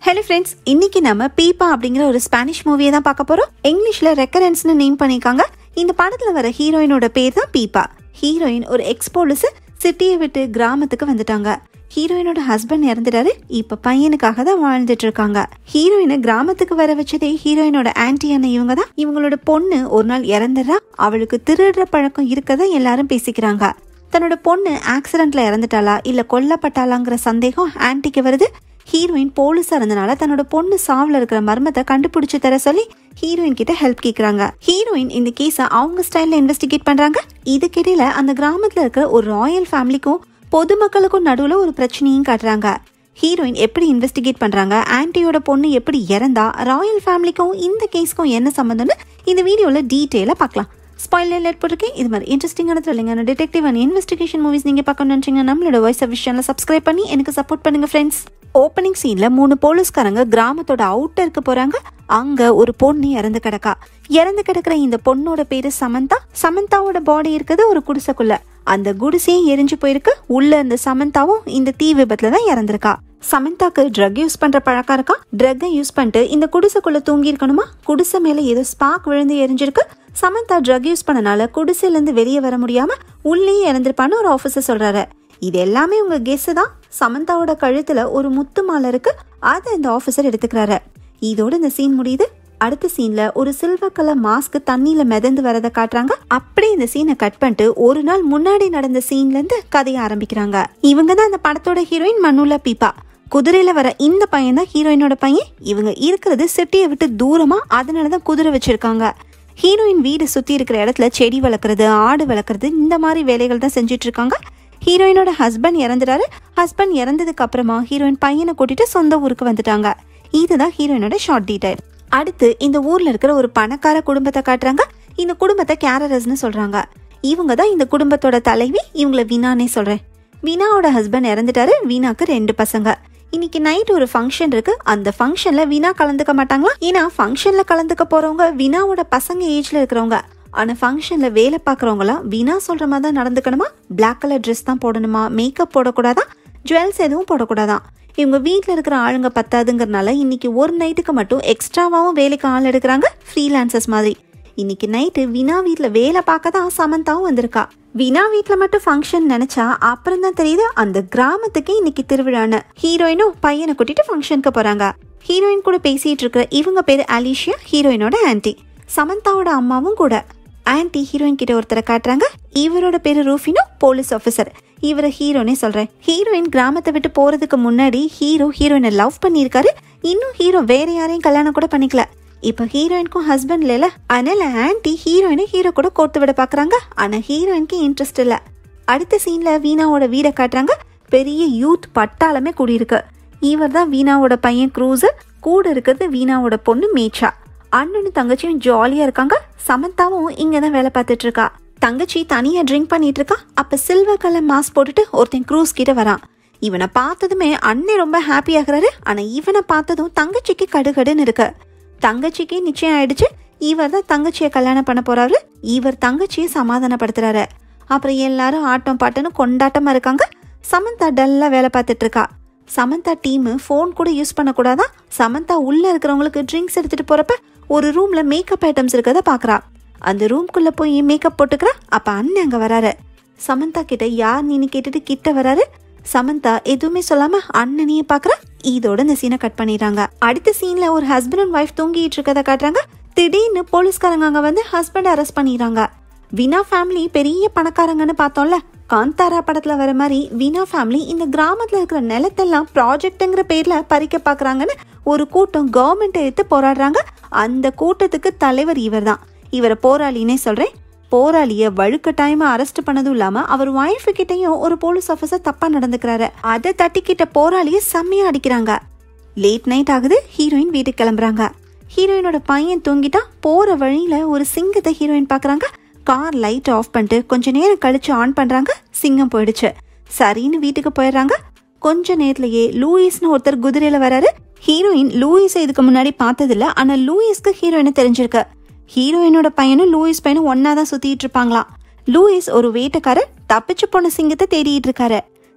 hello friends இன்னைக்கு நம்ம பீப்பா அப்படிங்கிற ஒரு ஸ்பானிஷ் மூவியை தான் பார்க்க போறோம் இங்கிலீஷ்ல ரெக்கரன்ஸ்னு நேம் பண்ணிருக்காங்க இந்த படத்துல வர ஹீரோயினோட பேர் தான் பீப்பா ஹீரோயின் ஒரு எக்ஸ்போலிஸ் சிட்டியை விட்டு கிராமத்துக்கு வந்துட்டாங்க ஹீரோயினோட ஹஸ்பண்ட் இறந்துட்டாரு இப்ப பையனுக்காக தான் வாழ்ந்துட்டு இருக்காங்க ஹீரோயினை கிராமத்துக்கு வர வச்சதே ஹீரோயினோட ஆன்டி அண்ணன் இவங்க தான் இவங்களோட பொண்ணு ஒரு நாள் இறந்துடுறா அவளுக்கு திருடுற பழக்கம் இருக்கதை எல்லாரும் பேசிக்கிறாங்க தன்னோட பொண்ணு ஆக்சிடென்ட்ல இறந்துட்டாளா இல்ல கொல்லப்பட்டாளாங்கிற சந்தேகம் ஆன்ட்டிக்கு வருது ஹீரோயின் போலீஸா இருந்தனால தன்னோட பொண்ணு சாவுல இருக்கிற மர்மத்தை கண்டுபிடிச்சு தர சொல்லி ஹீரோயின் கிட்ட ஹெல்ப் கேக்குறாங்க ஹீரோயின் இந்த கேஸ அவங்க ஸ்டைல்ல இன்வெஸ்டிகேட் பண்றாங்க இதுக்கிடையில அந்த கிராமத்துல இருக்கிற ஒரு ராயல் ஃபேமிலிக்கும் பொதுமக்களுக்கும் நடுவுல ஒரு பிரச்சனையும் காட்டுறாங்க ஹீரோயின் எப்படி இன்வெஸ்டிகேட் பண்றாங்க ஆன்ட்டியோட பொண்ணு எப்படி இறந்தா ராயல் ஃபேமிலிக்கும் இந்த கேஸ்க்கும் என்ன சம்மந்தம்னு இந்த வீடியோல டீட்டெயிலா பார்க்கலாம் ஸ்பாயிலர் லேட் போட்டிருக்கேன் இது மாதிரி இன்ட்ரெஸ்டிங்கான த்ரில்லிங்கான டிடெக்டிவ் அண்ட் இன்வெஸ்டிகேஷன் மூவிஸ் நீங்கள் பார்க்கணும்னு நினச்சிங்கன்னா நம்மளோட வாய்ஸ் ஆஃப் விஷயம்ல சப்ஸ்கிரைப் பண்ணி எனக்கு சப்போர்ட் பண்ணுங்க ஃப்ரெண்ட்ஸ் ஓப்பனிங் சீன்ல மூணு போலீஸ்காரங்க கிராமத்தோட அவுட்டருக்கு போறாங்க அங்க ஒரு பொண்ணு இறந்து கிடக்கா இறந்து கிடக்குற இந்த பொண்ணோட பேரு சமந்தா சமந்தாவோட பாடி இருக்குது ஒரு குடிசைக்குள்ள அந்த குடிசையே எரிஞ்சு போயிருக்கு உள்ள இந்த சமந்தாவும் இந்த தீ விபத்துல தான் இறந்திருக்கா சமந்தாக்கு ட்ரக் யூஸ் பண்ற பழக்கம் இருக்கா ட்ரக்கை யூஸ் பண்ணிட்டு இந்த குடிசைக்குள்ள தூங்கி இருக்கணுமா குடிசை மேல ஏதோ ஸ்பார்க் விழுந்து எரிஞ்சிருக்கு சமந்தா ட்ரக் யூஸ் பண்ணனால குடிசையில இருந்து வெளியே வர முடியாம உள்ளே இறந்திருப்பான்னு ஒரு ஆபீசர் சொல்றாரு இது எல்லாமே உங்க கெஸ் தான் சமந்தாவோட கழுத்துல ஒரு முத்து மாலை இருக்கு அதை இந்த ஆபீசர் எடுத்துக்கிறாரு இதோட இந்த சீன் முடியுது அடுத்த சீன்ல ஒரு சில்வர் கலர் மாஸ்க் தண்ணியில மிதந்து வரதை காட்டுறாங்க அப்படியே இந்த சீனை கட் பண்ணிட்டு ஒரு நாள் முன்னாடி நடந்த சீன்ல இருந்து கதைய ஆரம்பிக்கிறாங்க இவங்க தான் அந்த படத்தோட ஹீரோயின் மனுலா பீப்பா குதிரையில வர இந்த பையன் தான் ஹீரோயினோட பையன் இவங்க இருக்கிறது சிட்டியை விட்டு தூரமா அதனாலதான் குதிரை வச்சிருக்காங்க ஹீரோயின் வீடு சுத்தி இருக்கிற இடத்துல செடி வளர்க்குறது ஆடு வளர்க்குறது இந்த மாதிரி வேலைகள் தான் செஞ்சுட்டு இருக்காங்க ஹீரோயினோட ஹஸ்பண்ட் இறந்துட்டாரு ஹஸ்பண்ட் இறந்ததுக்கு அப்புறமா ஹீரோயின் பையனை கூட்டிட்டு சொந்த ஊருக்கு வந்துட்டாங்க இதுதான் ஹீரோயினோட ஷார்ட் டீடைல் அடுத்து இந்த ஊர்ல இருக்கிற ஒரு பணக்கார குடும்பத்தை காட்டுறாங்க இந்த குடும்பத்தை கேரரஸ்னு சொல்றாங்க இவங்க தான் இந்த குடும்பத்தோட தலைவி இவங்கள வினானே சொல்றேன் வினாவோட ஹஸ்பண்ட் இறந்துட்டாரு வீணாக்கு ரெண்டு பசங்க இன்னைக்கு நைட் ஒரு ஃபங்க்ஷன் இருக்கு அந்த ஃபங்க்ஷன்ல வினா கலந்துக்க மாட்டாங்களா ஏன்னா ஃபங்க்ஷன்ல கலந்துக்க போறவங்க வினாவோட பசங்க ஏஜ்ல இருக்கிறவங்க ஆனா ஃபங்க்ஷன்ல வேலை பார்க்குறவங்களாம் வினா சொல்ற மாதிரி தான் நடந்துக்கணுமா பிளாக் கலர் ட்ரெஸ் தான் போடணுமா மேக்கப் போடக்கூடாதா ஜுவல்ஸ் எதுவும் போடக்கூடாதான் இவங்க வீட்டில் இருக்கிற ஆளுங்க பத்தாதுங்கிறனால இன்னைக்கு ஒரு நைட்டுக்கு மட்டும் எக்ஸ்ட்ராவாகவும் வேலைக்கு ஆள் எடுக்கிறாங்க ஃப்ரீலான்சர்ஸ் மாதிரி இன்னைக்கு நைட்டு வினா வீட்டில் வேலை பார்க்க தான் சமந்தாவும் வந்திருக்கா வினா வீட்டில் மட்டும் ஃபங்க்ஷன் நினைச்சா அப்புறம் தான் தெரியுது அந்த கிராமத்துக்கே இன்னைக்கு திருவிழான்னு ஹீரோயினும் பையனை கூட்டிட்டு ஃபங்க்ஷனுக்கு போறாங்க ஹீரோயின் கூட பேசிட்டு இருக்கிற இவங்க பேரு அலிஷியா ஹீரோயினோட ஆன்ட்டி சமந்தாவோட அம்மாவும் கூட ஆன்ட்டி ஹீரோயின் கிட்ட ஒருத்தரை காட்டுறாங்க இவரோட பேரு ரூஃபினோ போலீஸ் ஆஃபீஸர் இவரை ஹீரோனே சொல்றேன் ஹீரோயின் கிராமத்தை விட்டு போறதுக்கு முன்னாடி ஹீரோ ஹீரோயினை லவ் பண்ணியிருக்காரு இன்னும் ஹீரோ வேற யாரையும் கல்யாணம் கூட பண்ணிக்கல இப்ப ஹீரோயினுக்கும் ஹஸ்பண்ட் இல்ல அதனால ஆன்ட்டி ஹீரோயினை ஹீரோ கூட கோர்த்து விட பாக்குறாங்க ஆனா ஹீரோயினுக்கு இன்ட்ரெஸ்ட் இல்ல அடுத்த சீன்ல வீணாவோட வீடை காட்டுறாங்க பெரிய யூத் பட்டாளமே கூடியிருக்கு இவர் தான் வீணாவோட பையன் க்ரூசர் கூட இருக்கிறது வீணாவோட பொண்ணு மேச்சா அண்ணனும் தங்கச்சியும் ஜாலியா இருக்காங்க சமந்தாவும் இங்க தான் வேலை பார்த்துட்டு இருக்கா தங்கச்சி தனியா ட்ரிங்க் பண்ணிட்டு இருக்கா அப்ப சில்வர் கலர் மாஸ்க் போட்டுட்டு ஒருத்தன் க்ரூஸ் கிட்ட வரான் இவனை பார்த்ததுமே அண்ணன் ரொம்ப ஹாப்பி ஆகுறாரு ஆனா இவனை பார்த்ததும் தங்கச்சிக்கு கடுகடுன்னு இருக்கு தங்கச்சிக்கு நிச்சயம் ஆயிடுச்சு இவர் தான் தங்கச்சியை கல்யாணம் பண்ண போறாரு இவர் தங்கச்சியை சமாதானப்படுத்துறாரு அப்புறம் எல்லாரும் ஆட்டம் பாட்டுன்னு கொண்டாட்டமா இருக்காங்க சமந்தா டல்லா வேலை பார்த்துட்டு இருக்கா சமந்தா டீம் ஃபோன் கூட யூஸ் பண்ணக்கூடாதான் சமந்தா உள்ள இருக்கிறவங்களுக்கு ட்ரிங்க்ஸ் எடுத்துட்டு போறப்ப ஒரு ரூம்ல மேக்கப் ஐட்டம்ஸ் இருக்கத பாக்குறா அந்த ரூம்குள்ள போய் மேக்கப் போட்டுக்கிறா அப்ப அண்ணன் அங்க வராரு சமந்தா கிட்ட யார் நீனு கேட்டுட்டு கிட்ட வராரு சமந்தா எதுவுமே சொல்லாம அண்ணனையே பாக்குறா இதோட இந்த சீனை கட் பண்ணிடுறாங்க அடுத்த சீன்ல ஒரு ஹஸ்பண்ட் அண்ட் ஒய்ஃப் தூங்கிட்டு இருக்கத காட்டுறாங்க திடீர்னு போலீஸ்காரங்க அங்க வந்து ஹஸ்பண்ட் அரெஸ்ட் பண்ணிடுறாங்க வினா ஃபேமிலி பெரிய பணக்காரங்கன்னு பார்த்தோம்ல காந்தாரா படத்துல வர மாதிரி வினா ஃபேமிலி இந்த கிராமத்துல இருக்கிற நிலத்தெல்லாம் ப்ராஜெக்ட்ங்கிற பேர்ல பறிக்க பாக்குறாங்கன்னு ஒரு கூட்டம் கவர்மெண்ட் எடுத்து போராடுறாங்க அந்த கூட்டத்துக்கு தலைவர் இவர் தான் இவரை போராளினே சொல்றேன் போராளிய வழுக்கட்டாயமா அரெஸ்ட் பண்ணதும் இல்லாம அவர் ஒய்ஃபு கிட்டயும் ஒரு போலீஸ் ஆஃபீஸர் தப்பா நடந்துக்கிறாரு அதை தட்டிக்கிட்ட போராளிய செம்மையா அடிக்கிறாங்க லேட் நைட் ஆகுது ஹீரோயின் வீட்டுக்கு கிளம்புறாங்க ஹீரோயினோட பையன் தூங்கிட்டா போற வழியில ஒரு சிங்கத்தை ஹீரோயின் பாக்குறாங்க கார் லைட் ஆஃப் பண்ணிட்டு கொஞ்ச நேரம் கழிச்சு ஆன் பண்றாங்க சிங்கம் போயிடுச்சு சரின்னு வீட்டுக்கு போயிடுறாங்க கொஞ்ச நேரத்திலேயே லூயிஸ்னு ஒருத்தர் குதிரையில வராரு ஹீரோயின் லூயிஸை இதுக்கு முன்னாடி பார்த்ததில்ல ஆனா லூயிஸ்க்கு ஹீரோயினை தெரிஞ்சிருக்கு ஹீரோயினோட பையனும் லூயிஸ் பையனும் ஒன்னா தான் சுத்திட்டு இருப்பாங்களாம் லூயிஸ் ஒரு வேட்டைக்காரர் தப்பிச்சு போன சிங்கத்தை தேடிட்டு இருக்காரு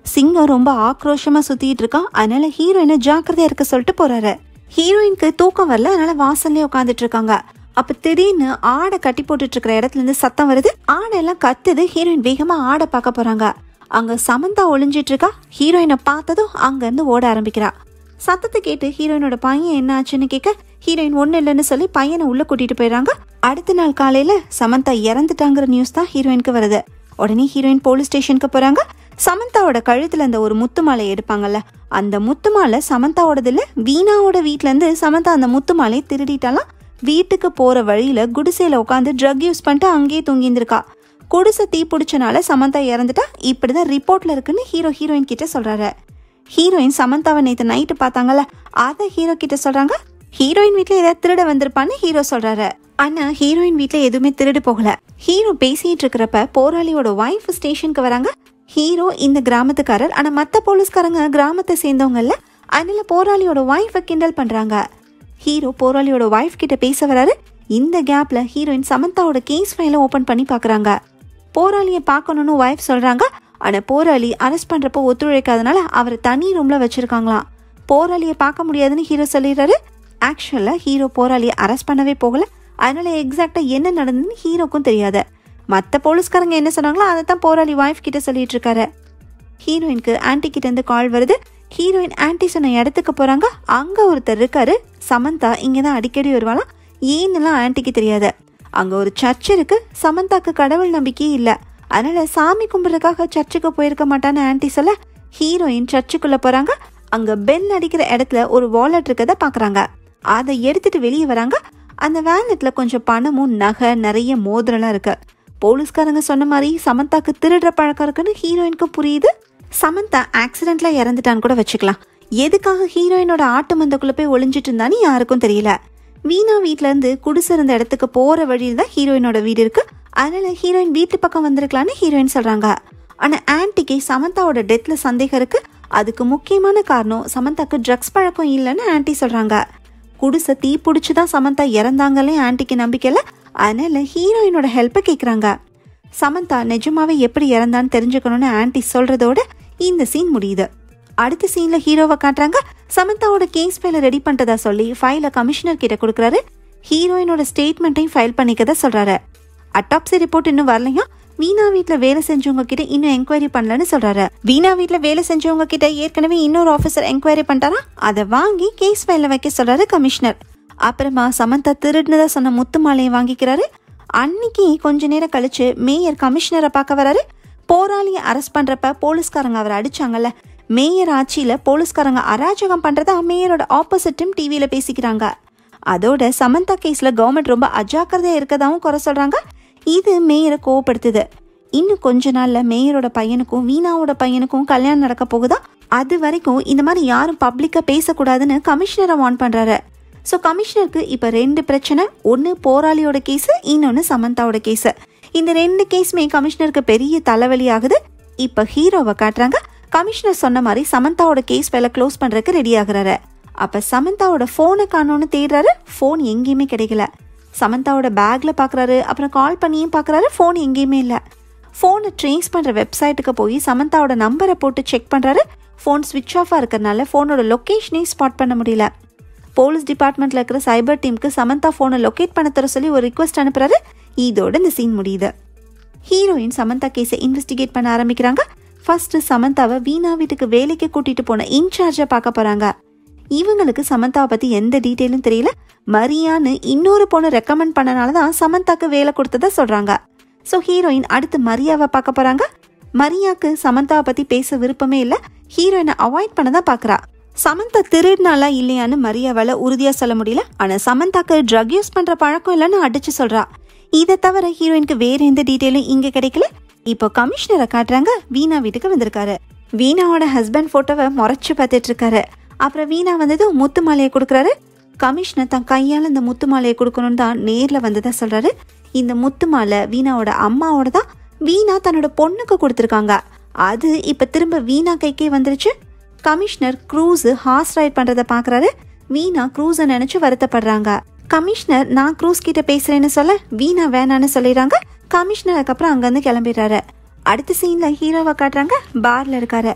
சிங்கம் ரொம்ப ஆக்ரோஷமா சுத்திட்டு இருக்கான் அதனால ஹீரோயினை ஜாக்கிரதையா இருக்க சொல்லிட்டு போறாரு ஹீரோயினுக்கு தூக்கம் வரல அதனால வாசல்லே உட்காந்துட்டு இருக்காங்க அப்ப திடீர்னு ஆடை கட்டி போட்டுட்டு இருக்கிற இடத்துல இருந்து சத்தம் வருது ஆடை எல்லாம் கத்துது ஹீரோயின் வேகமா ஆடை பார்க்க போறாங்க அங்க சமந்தா ஒளிஞ்சிட்டு இருக்கா ஹீரோயினை பார்த்ததும் அங்க இருந்து ஓட ஆரம்பிக்கிறா சத்தத்தை கேட்டு ஹீரோயினோட பையன் என்ன ஆச்சுன்னு கேட்க ஹீரோயின் ஒண்ணு இல்லைன்னு சொல்லி பையனை உள்ள கூட்டிட்டு போயிடுறாங்க அடுத்த நாள் காலையில சமந்தா இறந்துட்டாங்கிற நியூஸ் தான் ஹீரோயினுக்கு வருது உடனே ஹீரோயின் போலீஸ் ஸ்டேஷனுக்கு போறாங்க சமந்தாவோட கழுத்துல அந்த ஒரு முத்து மாலை எடுப்பாங்கல்ல அந்த முத்து மாலை சமந்தாவோடது இல்ல வீணாவோட வீட்ல இருந்து சமந்தா அந்த முத்து மாலையை திருடிட்டாலாம் வீட்டுக்கு போற வழியில குடிசையில உட்காந்து ட்ரக் யூஸ் பண்ணிட்டு அங்கேயே தூங்கியிருந்திருக்கா குடிசை தீ பிடிச்சனால சமந்தா இறந்துட்டா இப்படிதான் ரிப்போர்ட்ல இருக்குன்னு ஹீரோ ஹீரோயின் கிட்ட சொல்றாரு ஹீரோயின் சமந்தாவை நேத்து நைட்டு பார்த்தாங்கல்ல அதை ஹீரோ கிட்ட சொல்றாங்க ஹீரோயின் வீட்ல ஏதாவது திருட வந்திருப்பான்னு ஹீரோ சொல்றாரு ஆனா ஹீரோயின் வீட்ல எதுவுமே திருடு போகல ஹீரோ பேசிட்டு இருக்கிறப்ப போராளியோட ஒய்ஃப் ஸ்டேஷனுக்கு வராங்க ஹீரோ இந்த கிராமத்துக்காரர் ஆனா மத்த போலீஸ்காரங்க கிராமத்தை சேர்ந்தவங்கல்ல அதனால போராளியோட ஒய்ஃபை கிண்டல் பண்றாங்க ஹீரோ போராளியோட ஒய்ஃப் கிட்ட பேச வராரு இந்த கேப்ல ஹீரோயின் சமந்தாவோட கேஸ் ஃபைலை ஓபன் பண்ணி பாக்குறாங்க போராளியை பார்க்கணும்னு ஒய்ஃப் சொல்றாங்க ஆனா போராளி அரெஸ்ட் பண்றப்போ ஒத்துழைக்காதனால அவரை தனி ரூம்ல வச்சிருக்காங்களாம் போராளியை பார்க்க முடியாதுன்னு ஹீரோ சொல்லிடுறாரு ஆக்சுவலா ஹீரோ போராளியை அரெஸ்ட் பண்ணவே போகல அதனால எக்ஸாக்டா என்ன நடந்ததுன்னு ஹீரோக்கும் தெரியாது மற்ற போலீஸ்காரங்க என்ன சொன்னாங்களோ அதை தான் போராளி ஒய்ஃப் கிட்ட சொல்லிட்டு இருக்காரு ஹீரோயினுக்கு ஆன்டி கிட்ட இருந்து கால் வருது ஹீரோயின் ஆன்டி சொன்ன இடத்துக்கு போறாங்க அங்க ஒருத்தர் இருக்காரு சமந்தா இங்க தான் அடிக்கடி வருவாளாம் ஏன்னுலாம் ஆன்ட்டிக்கு தெரியாது அங்க ஒரு சர்ச் இருக்கு சமந்தாக்கு கடவுள் நம்பிக்கையே இல்ல அதனால சாமி கும்பிட்றதுக்காக சர்ச்சுக்கு போயிருக்க மாட்டான்னு ஆன்ட்டி சொல்ல ஹீரோயின் சர்ச்சுக்குள்ள போறாங்க அங்க பெல் அடிக்கிற இடத்துல ஒரு வாலெட் இருக்கத பாக்குறாங்க அதை எடுத்துட்டு வெளியே வராங்க அந்த வேலெட்ல கொஞ்சம் பணமும் நகை நிறைய மோதிரம்லாம் இருக்கு போலீஸ்காரங்க சொன்ன மாதிரி சமந்தாக்கு திருடுற பழக்கம் இருக்குன்னு ஹீரோயினுக்கு புரியுது சமந்தா ஆக்சிடென்ட்ல இறந்துட்டான்னு கூட வச்சுக்கலாம் எதுக்காக ஹீரோயினோட ஆட்டு மந்தக்குள்ள போய் ஒளிஞ்சிட்டு இருந்தான்னு யாருக்கும் தெரியல வீணா வீட்ல இருந்து குடிசை இருந்த இடத்துக்கு போற வழியில தான் ஹீரோயினோட வீடு இருக்கு அதனால ஹீரோயின் வீட்டு பக்கம் வந்திருக்கலான்னு ஹீரோயின் சொல்றாங்க ஆனா ஆன்ட்டிக்கு சமந்தாவோட டெத்ல சந்தேகம் இருக்கு அதுக்கு முக்கியமான காரணம் சமந்தாக்கு ட்ரக்ஸ் பழக்கம் இல்லைன்னு ஆன்ட்டி சொல்றாங்க குடிசை தீ பிடிச்சி தான் சமந்தா இறந்தாங்களே ஆன்ட்டிக்கு நம்பிக்கை இல்லை அதனால ஹீரோயினோட ஹெல்ப்பை கேட்குறாங்க சமந்தா நிஜமாவே எப்படி இறந்தான்னு தெரிஞ்சுக்கணும்னு ஆன்ட்டி சொல்றதோட இந்த சீன் முடியுது அடுத்த சீன்ல ஹீரோவை காட்டுறாங்க சமந்தாவோட கேஸ் ஃபைலை ரெடி பண்ணிட்டதா சொல்லி ஃபைலை கமிஷனர் கிட்ட கொடுக்குறாரு ஹீரோயினோட ஸ்டேட்மெண்ட்டையும் ஃபைல் பண்ணிக்கதா சொல்றாரு அட்டாப்சி ரிப்போர்ட் இன்னும் வரலையா வீணா வீட்ல வேலை செஞ்சவங்க கிட்ட இன்னும் என்கொயரி பண்ணலன்னு சொல்றாரு வீணா வீட்ல வேலை செஞ்சவங்க கிட்ட ஏற்கனவே இன்னொரு ஆபீசர் என்கொயரி பண்ணிட்டாரா அதை வாங்கி கேஸ் ஃபைல வைக்க சொல்றாரு கமிஷனர் அப்புறமா சமந்தா திருடுனதா சொன்ன முத்து மாலையை வாங்கிக்கிறாரு அன்னைக்கு கொஞ்ச நேரம் கழிச்சு மேயர் கமிஷனரை பார்க்க வராரு போராளியை அரெஸ்ட் பண்றப்ப போலீஸ்காரங்க அவரை அடிச்சாங்கல்ல மேயர் ஆட்சியில போலீஸ்காரங்க அராஜகம் பண்றதா மேயரோட ஆப்போசிட்டும் டிவியில பேசிக்கிறாங்க அதோட சமந்தா கேஸ்ல கவர்மெண்ட் ரொம்ப அஜாக்கிரதையா இருக்கதாவும் குறை சொல்றாங்க இது மேயரை கோவப்படுத்துது இன்னும் கொஞ்ச நாள்ல மேயரோட பையனுக்கும் வீணாவோட பையனுக்கும் கல்யாணம் நடக்க போகுதா அது வரைக்கும் இந்த மாதிரி யாரும் பப்ளிக்கா பேசக்கூடாதுன்னு கமிஷனரை வார்ன் பண்றாரு ஸோ கமிஷனருக்கு இப்போ ரெண்டு பிரச்சனை ஒன்று போராளியோட கேஸு இன்னொன்று சமந்தாவோட கேஸு இந்த ரெண்டு கேஸுமே கமிஷனருக்கு பெரிய தலைவலி ஆகுது இப்போ ஹீரோவை காட்டுறாங்க கமிஷனர் சொன்ன மாதிரி சமந்தாவோட கேஸ் வேலை க்ளோஸ் பண்ணுறதுக்கு ரெடி ஆகுறாரு அப்போ சமந்தாவோட ஃபோனை காணோன்னு தேடுறாரு ஃபோன் எங்கேயுமே கிடைக்கல சமந்தாவோட பேக்ல பார்க்குறாரு அப்புறம் கால் பண்ணியும் பார்க்குறாரு ஃபோன் எங்கேயுமே இல்லை ஃபோனை ட்ரேஸ் பண்ணுற வெப்சைட்டுக்கு போய் சமந்தாவோட நம்பரை போட்டு செக் பண்ணுறாரு ஃபோன் ஸ்விட்ச் ஆஃபாக இருக்கிறனால ஃபோனோட லொக்கேஷனே ஸ்பாட் பண்ண முடியல போலீஸ் டிபார்ட்மெண்ட்ல இருக்கிற சைபர் டீமுக்கு சமந்தா ஃபோனை லொக்கேட் பண்ண தர சொல்லி ஒரு ரிக்வஸ்ட் அனுப்புறாரு இதோட இந்த சீன் முடியுது ஹீரோயின் சமந்தா கேஸை இன்வெஸ்டிகேட் பண்ண ஆரம்பிக்கிறாங்க ஃபர்ஸ்ட் சமந்தாவை வீணா வீட்டுக்கு வேலைக்கு கூட்டிட்டு போன இன்சார்ஜை பார்க்க போறாங்க இவங்களுக்கு சமந்தாவை பத்தி எந்த டீட்டெயிலும் தெரியல மரியான்னு இன்னொரு பொண்ணு ரெக்கமெண்ட் பண்ணனால தான் சமந்தாக்கு வேலை கொடுத்ததா சொல்றாங்க ஸோ ஹீரோயின் அடுத்து மரியாவை பார்க்க போறாங்க மரியாக்கு சமந்தாவை பத்தி பேச விருப்பமே இல்லை ஹீரோயினை அவாய்ட் பண்ண தான் பார்க்கறா சமந்தா திருடினாலா இல்லையான்னு மரியாவால உறுதியா சொல்ல முடியல ஆனா சமந்தாக்கு ட்ரக் யூஸ் பண்ற பழக்கம் இல்லைன்னு அடிச்சு சொல்றா இதை தவிர ஹீரோயினுக்கு வேற எந்த டீட்டெயிலும் இங்க கிடைக்கல இப்போ கமிஷனரை காட்டுறாங்க வீணா வீட்டுக்கு வந்திருக்காரு வீணாவோட ஹஸ்பண்ட் போட்டோவை முறைச்சு பார்த்துட்டு இருக்காரு அப்புறம் வீணா வந்ததும் முத்து மாலையை கொடுக்குறாரு கமிஷனர் தன் கையால் இந்த முத்து மாலையை கொடுக்கணும்னு தான் நேரில் வந்ததா சொல்றாரு இந்த முத்து மாலை வீணாவோட அம்மாவோட தான் வீணா தன்னோட பொண்ணுக்கு கொடுத்துருக்காங்க அது இப்போ திரும்ப வீணா கைக்கே வந்துருச்சு கமிஷனர் க்ரூஸ் ஹார்ஸ் ரைட் பண்றத பாக்குறாரு வீணா க்ரூஸை நினைச்சு வருத்தப்படுறாங்க கமிஷனர் நான் க்ரூஸ் கிட்ட பேசுறேன்னு சொல்ல வீணா வேணான்னு சொல்லிடுறாங்க கமிஷனர் அதுக்கப்புறம் அங்கேருந்து கிளம்பிடுறாரு அடுத்த சீன்ல ஹீரோவை காட்டுறாங்க பார்ல இருக்காரு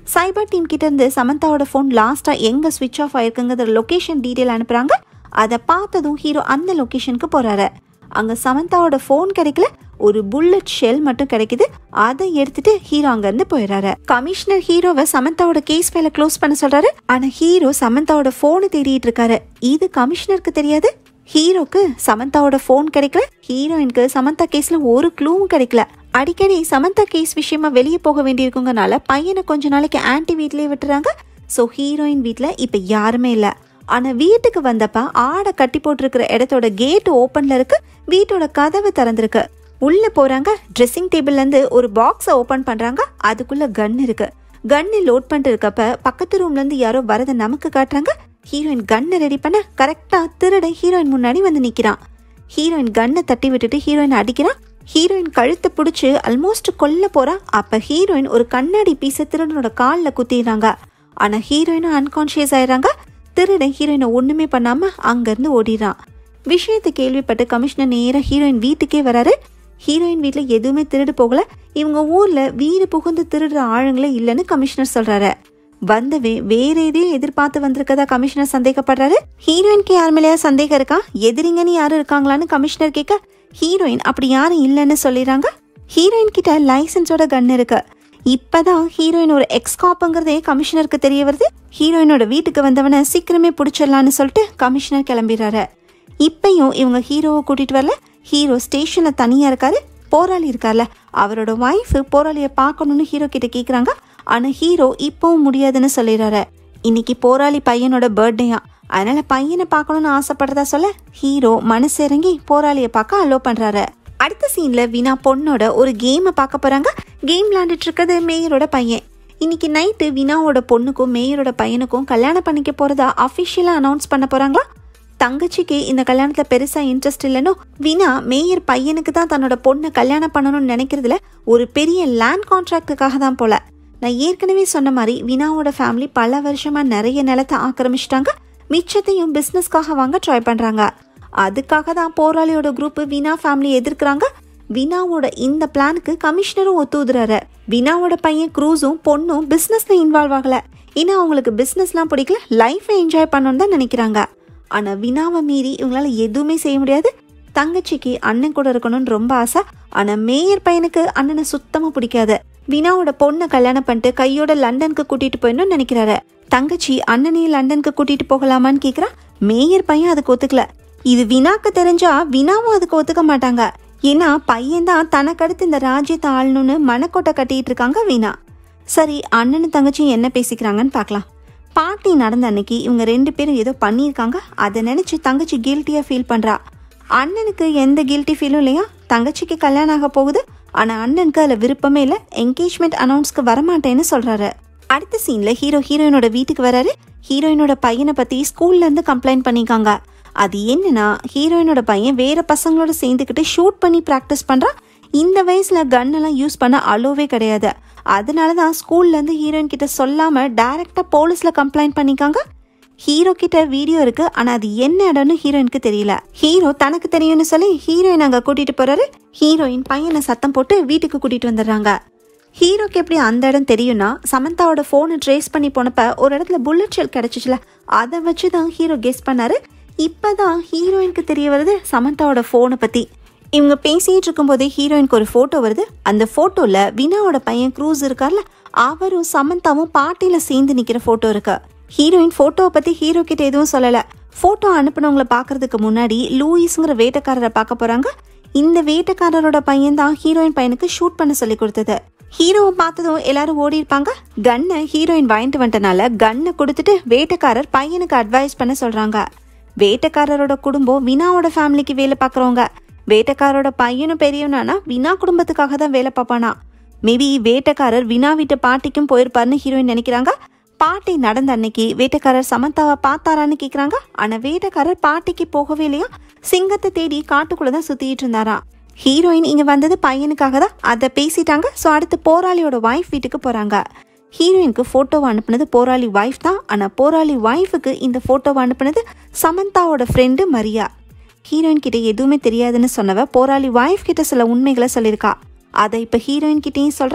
சைபர் டீம் கிட்ட இருந்து சமந்தாவோட ஃபோன் லாஸ்டா எங்க ஸ்விட்ச் ஆஃப் ஆயிருக்குங்கிற லொகேஷன் டீடைல் அனுப்புறாங்க அதை பார்த்ததும் ஹீரோ அந்த லொகேஷனுக்கு போறாரு அங்க சமந்தாவோட ஃபோன் கிடைக்கல ஒரு புல்லட் ஷெல் மட்டும் கிடைக்குது அதை எடுத்துட்டு ஹீரோ அங்க இருந்து போயிடுறாரு கமிஷனர் ஹீரோவை சமந்தாவோட கேஸ் ஃபைல க்ளோஸ் பண்ண சொல்றாரு ஆனா ஹீரோ சமந்தாவோட போனை தேடிட்டு இருக்காரு இது கமிஷனருக்கு தெரியாது ஹீரோக்கு சமந்தாவோட ஃபோன் கிடைக்கல ஹீரோயினுக்கு சமந்தா கேஸ்ல ஒரு க்ளூவும் கிடைக்கல அடிக்கடி சமந்தா கேஸ் விஷயமா வெளியே போக வேண்டியிருக்குங்கனால பையனை கொஞ்ச நாளைக்கு ஆன்டி வீட்லயே விட்டுறாங்க ஸோ ஹீரோயின் வீட்டில் இப்போ யாருமே இல்லை ஆனால் வீட்டுக்கு வந்தப்ப ஆடை கட்டி போட்டிருக்கிற இடத்தோட கேட் ஓப்பனில் இருக்கு வீட்டோட கதவு திறந்திருக்கு உள்ள போறாங்க ட்ரெஸ்ஸிங் டேபிள்ல இருந்து ஒரு பாக்ஸை ஓபன் பண்றாங்க அதுக்குள்ள கன் இருக்கு கன்னு லோட் பண்ணிட்டு இருக்கப்ப பக்கத்து ரூம்ல இருந்து யாரோ வரத நமக்கு காட்டுறாங்க ஹீரோயின் கன்னை ரெடி பண்ண கரெக்டா திருட ஹீரோயின் முன்னாடி வந்து நிக்கிறான் ஹீரோயின் கன்னை தட்டி விட்டுட்டு ஹீரோயின் அடிக்கிறான் ஹீரோயின் கழுத்தை பிடிச்சி ஆல்மோஸ்ட் கொல்ல போறா அப்ப ஹீரோயின் ஒரு கண்ணாடி பீஸை திருடனோட காலில் குத்திடுறாங்க ஆனா ஹீரோயினும் அன்கான்ஷியஸ் ஆயிடுறாங்க திருடன் ஹீரோயினை ஒண்ணுமே பண்ணாம அங்கிருந்து ஓடிடுறான் விஷயத்தை கேள்விப்பட்டு கமிஷனர் நேரா ஹீரோயின் வீட்டுக்கே வராரு ஹீரோயின் வீட்டில் எதுவுமே திருடு போகல இவங்க ஊர்ல வீடு புகுந்து திருடுற ஆளுங்களே இல்லைன்னு கமிஷனர் சொல்றாரு வந்தவே வேற எதையும் எதிர்பார்த்து வந்திருக்கதா கமிஷனர் சந்தேகப்படுறாரு ஹீரோயினுக்கு யார் மேலேயா சந்தேகம் இருக்கா எதிரிங்கன்னு யாரும் இருக்காங்களான்னு கமிஷனர் கேட்க ஹீரோயின் அப்படி யாரும் இல்லைன்னு சொல்லிடுறாங்க ஹீரோயின் கிட்ட லைசன்ஸோட கன் இருக்கு இப்பதான் ஹீரோயின் ஒரு எக்ஸ்காப்புங்கிறதே கமிஷனருக்கு தெரிய வருது ஹீரோயினோட வீட்டுக்கு வந்தவனை சீக்கிரமே பிடிச்சிடலான்னு சொல்லிட்டு கமிஷனர் கிளம்பிடுறாரு இப்பயும் இவங்க ஹீரோவை கூட்டிட்டு வரல ஹீரோ ஸ்டேஷன்ல தனியா இருக்காரு போராளி இருக்கார்ல அவரோட ஒய்ஃப் போராளியை பார்க்கணும்னு ஹீரோ கிட்ட கேக்குறாங்க ஆனா ஹீரோ இப்பவும் முடியாதுன்னு சொல்லிடுறாரு இன்னைக்கு போராளி பையனோட பர்த்டேயா அதனால பையனை பார்க்கணும்னு ஆசைப்படுறதா சொல்ல ஹீரோ மனசு இறங்கி போராளியை பார்க்க அலோ பண்றாரு அடுத்த சீன்ல வினா பொண்ணோட ஒரு கேமை பார்க்க போறாங்க கேம் விளையாண்டுட்டு இருக்கிறது மேயரோட பையன் இன்னைக்கு நைட்டு வினாவோட பொண்ணுக்கும் மேயரோட பையனுக்கும் கல்யாணம் பண்ணிக்க போறதா அஃபிஷியலா அனௌன்ஸ் பண்ண போறாங்களா தங்கச்சிக்கு இந்த கல்யாணத்துல பெருசா இன்ட்ரெஸ்ட் இல்லைனோ வினா மேயர் பையனுக்கு தான் தன்னோட பொண்ணை கல்யாணம் பண்ணணும்னு நினைக்கிறதுல ஒரு பெரிய லேண்ட் கான்ட்ராக்டுக்காக தான் போல நான் ஏற்கனவே சொன்ன மாதிரி வினாவோட ஃபேமிலி பல வருஷமா நிறைய நிலத்தை ஆக்கிரமிச்சிட்டாங்க மிச்சத்தையும் பிசினஸ்க்காக வாங்க ட்ரை பண்றாங்க அதுக்காக தான் போராளியோட குரூப் வினா ஃபேமிலி எதிர்க்கிறாங்க வினாவோட இந்த பிளானுக்கு கமிஷனரும் ஒத்துதுறாரு வினாவோட பையன் க்ரூஸும் பொண்ணும் பிசினஸ்ல இன்வால்வ் ஆகல ஏன்னா அவங்களுக்கு பிசினஸ்லாம் பிடிக்கல லைஃபை என்ஜாய் பண்ணணும்னு தான் நினைக்கிறாங்க ஆனா வினாவை மீறி இவங்களால எதுவுமே செய்ய முடியாது தங்கச்சிக்கு அண்ணன் கூட இருக்கணும்னு ரொம்ப ஆசை ஆனா மேயர் பையனுக்கு அண்ணனை சுத்தமா பிடிக்காது வினாவோட பொண்ணை கல்யாணம் பண்ணிட்டு கையோட லண்டனுக்கு கூட்டிட்டு போயிடணும்னு நினைக்கிறாரு தங்கச்சி அண்ணனையும் லண்டனுக்கு கூட்டிட்டு போகலாமான்னு கேக்குறா மேயர் பையன் அதுக்கு ஒத்துக்கல இது வினாக்கு தெரிஞ்சா வினாவும் அதுக்கு ஒத்துக்க மாட்டாங்க ஏன்னா பையன் தான் தனக்கு அடுத்து இந்த ராஜ்யத்தை ஆளணும்னு மனக்கோட்டை கட்டிட்டு இருக்காங்க வீணா சரி அண்ணனும் தங்கச்சியும் என்ன பேசிக்கிறாங்கன்னு பார்க்கலாம் பார்ட்டி நடந்த அன்னைக்கு இவங்க ரெண்டு பேரும் ஏதோ பண்ணியிருக்காங்க அதை நினைச்சு தங்கச்சி கில்ட்டியா ஃபீல் பண்றா அண்ணனுக்கு எந்த கில்ட்டி ஃபீலும் இல்லையா தங்கச்சிக்கு கல்யாணம் ஆக போகுது ஆனா அண்ணனுக்கு அதுல விருப்பமே இல்லை என்கேஜ்மெண்ட் அனௌன்ஸ்க்கு வரமாட்டேன்னு சொல்றாரு அடுத்த சீன்ல ஹீரோ ஹீரோயினோட வீட்டுக்கு வராரு ஹீரோயினோட பையனை பத்தி ஸ்கூல்ல இருந்து கம்ப்ளைண்ட் பண்ணிருக்காங்க அது என்னன்னா ஹீரோயினோட பையன் வேற பசங்களோட சேர்ந்துக்கிட்டு ஷூட் பண்ணி ப்ராக்டிஸ் பண்றான் இந்த வயசுல கன் எல்லாம் யூஸ் பண்ண அலோவே கிடையாது அதனால தான் ஸ்கூல்ல இருந்து ஹீரோயின் கிட்ட சொல்லாம டைரக்டா போலீஸ்ல கம்ப்ளைண்ட் பண்ணிக்காங்க ஹீரோ கிட்ட வீடியோ இருக்கு ஆனா அது என்ன இடம்னு ஹீரோயினுக்கு தெரியல ஹீரோ தனக்கு தெரியும்னு சொல்லி ஹீரோயின் அங்க கூட்டிட்டு போறாரு ஹீரோயின் பையனை சத்தம் போட்டு வீட்டுக்கு கூட்டிட்டு வந்துடுறாங்க ஹீரோக்கு எப்படி அந்த இடம் தெரியும்னா சமந்தாவோட ஃபோனை ட்ரேஸ் பண்ணி போனப்ப ஒரு இடத்துல புல்லட் ஷெல் கிடைச்சிச்சுல அதை வச்சு தான் ஹீரோ கெஸ் பண்ணாரு இப்பதான் ஹீரோயினுக்கு தெரிய வருது சமந்தாவோட ஃபோனை பத்தி இவங்க பேசிட்டு இருக்கும்போதே ஹீரோயினுக்கு ஒரு போட்டோ வருது அந்த போட்டோல வினாவோட பையன் க்ரூஸ் இருக்கார்ல அவரும் சமந்தாவும் பாட்டியில சேர்ந்து நிக்கிற போட்டோ இருக்கு ஹீரோயின் போட்டோவை பத்தி ஹீரோ கிட்ட எதுவும் சொல்லல போட்டோ அனுப்புனவங்கள பாக்குறதுக்கு முன்னாடி லூயிஸ்ங்கிற வேட்டைக்காரரை பார்க்க போறாங்க இந்த வேட்டைக்காரரோட பையன் தான் ஹீரோயின் பையனுக்கு ஷூட் பண்ண சொல்லி கொடுத்தது ஹீரோவை பார்த்ததும் எல்லாரும் ஓடி இருப்பாங்க கன்னை ஹீரோயின் வாங்கிட்டு வந்துட்டனால கன்னை கொடுத்துட்டு வேட்டைக்காரர் பையனுக்கு அட்வைஸ் பண்ண சொல்றாங்க வேட்டைக்காரரோட குடும்பம் வினாவோட ஃபேமிலிக்கு வேலை பார்க்குறவங்க வேட்டைக்காரரோட பையனும் பெரியவனானா வினா குடும்பத்துக்காக தான் வேலை பார்ப்பானா மேபி வேட்டைக்காரர் வினா வீட்டு பாட்டிக்கும் போயிருப்பாருன்னு ஹீரோயின் நினைக்கிறாங்க பாட்டி நடந்த அன்னைக்கு வேட்டைக்காரர் சமந்தாவை பார்த்தாரான்னு கேக்குறாங்க ஆனா வேட்டைக்காரர் பாட்டிக்கு போகவே இல்லையா சிங்கத்தை தேடி காட்டுக்குள்ள தான் சுத்திட்டு இருந்தாராம் ஹீரோயின் இங்க வந்தது பையனுக்காக தான் அதை பேசிட்டாங்க ஸோ அடுத்து போராளியோட ஒய்ஃப் வீட்டுக்கு போறாங்க ஹீரோயினுக்கு போட்டோவை அனுப்புனது போராளி ஒய்ஃப் தான் ஆனா போராளி ஒய்ஃபுக்கு இந்த போட்டோவை அனுப்புனது சமந்தாவோட ஃப்ரெண்டு மரியா ஹீரோயின் கிட்ட எதுவுமே தெரியாதுன்னு சொன்னவ போராளி ஒய்ஃப் கிட்ட சில உண்மைகளை சொல்லியிருக்கா அதை இப்ப ஹீரோயின் கிட்டயும் சொல்றா